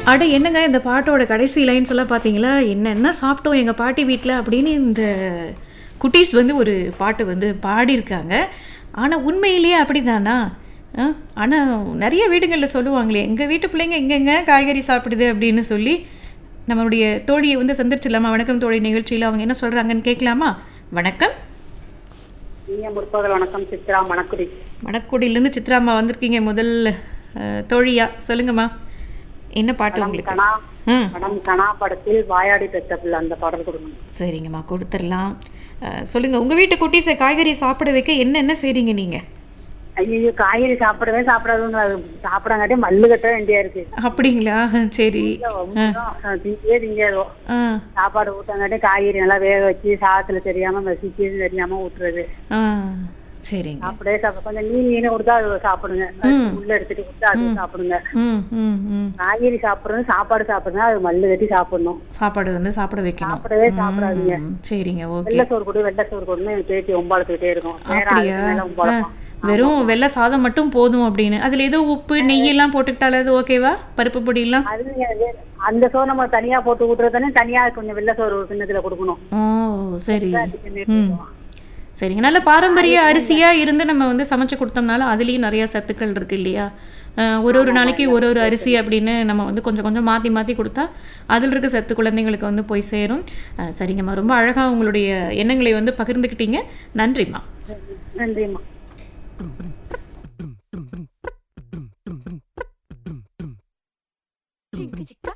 அட என்னங்க இந்த பாட்டோட கடைசி லைன்ஸ் எல்லாம் பார்த்தீங்களா என்னென்ன சாப்பிட்டோம் எங்கள் பாட்டி வீட்டில் அப்படின்னு இந்த குட்டீஸ் வந்து ஒரு பாட்டு வந்து பாடியிருக்காங்க ஆனால் உண்மையிலேயே அப்படிதானா ஆனால் நிறைய வீடுகளில் சொல்லுவாங்களே எங்கள் வீட்டு பிள்ளைங்க எங்கெங்க காய்கறி சாப்பிடுது அப்படின்னு சொல்லி நம்மளுடைய தோழியை வந்து சந்திச்சிடலாமா வணக்கம் தோழி நிகழ்ச்சியில் அவங்க என்ன சொல்கிறாங்கன்னு கேட்கலாமா வணக்கம் இனிய முற்பகல் வணக்கம் சித்ரா மணக்குடி வடக்குடியிலேருந்து சித்ராம்மா வந்திருக்கீங்க முதல் அஹ், தோழியா சொல்லுங்கம்மா என்ன பாட்டு உங்களுக்கு கணா ம் படம் கணா படத்தில் வாயாடி பெத்த பிள்ளை அந்த பாடல் கொடுங்க சரிங்கம்மா கொடுத்துடலாம் அஹ், சொல்லுங்க உங்க வீட்டு குட்டீஸை காய்கறி சாப்பிட வைக்க என்னென்ன செய்றீங்க நீங்க ஐயோ காய்கறி சாப்பிடவே சாப்பிடாதுங்க அது சாப்பிடாங்காட்டி மல்லு கட்ட வேண்டியா இருக்கு அப்படிங்களா சரி திங்கே திங்காதோ ஆ சாப்பாடு ஊட்டாங்காட்டி காய்கறி நல்லா வேக வச்சு சாதத்துல தெரியாம மசிச்சு தெரியாம ஊட்டுறது ஆ சரிங்க சாப்பிடவே சாப்பிட கொஞ்சம் மீன் மீன் கொடுத்தா அது சாப்பிடுங்க உள்ள எடுத்துட்டு கொடுத்தா அது சாப்பிடுங்க ம் ம் ம் காய்கறி சாப்பிடுறது சாப்பாடு சாப்பிடுங்க அது மல்லு கட்டி சாப்பிடணும் சாப்பாடு வந்து சாப்பிட வைக்கணும் சாப்பிடவே சாப்பிடாதீங்க ம், சரிங்க ஓகே வெள்ளை சோறு கொடு வெள்ளை சோறு கொடுன்னு என் பேத்தி ஒம்பாளுத்துக்கிட்டே இருக்கும் நேரம் அப்படியா அதுக்கு மேல ஆ, ஒம்பாளுக்கும் வெறும் வெள்ளை சாதம் மட்டும் போதும் அப்படின்னு அதுல ஏதோ உப்பு நெய் எல்லாம் போட்டுக்கிட்டாலும் அது ஓகேவா பருப்பு பொடியெல்லாம் அது நீங்க வே- அந்த சோறு நம்ம தனியா போட்டு ஊட்டுறது தானே தனியா கொஞ்சம் வெள்ளை சோறு ஒரு கிண்ணத்துல கொடுக்கணும் ஓ சரி அதுக்கு ம் சரிங்க நல்ல பாரம்பரிய அரிசியா இருந்து நம்ம வந்து சமைச்சு கொடுத்தோம்னால அதுலேயும் நிறைய சத்துக்கள் இருக்கு இல்லையா அஹ் ஒரு ஒரு நாளைக்கு ஒரு ஒரு அரிசி அப்படின்னு நம்ம வந்து கொஞ்சம் கொஞ்சம் மாற்றி மாற்றி கொடுத்தா அதில் இருக்க சத்து குழந்தைங்களுக்கு வந்து போய் சேரும் அஹ் சரிங்கம்மா ரொம்ப அழகாக உங்களுடைய எண்ணங்களை வந்து பகிர்ந்துக்கிட்டீங்க நன்றிம்மா நன்றிம்மா Chicka chicka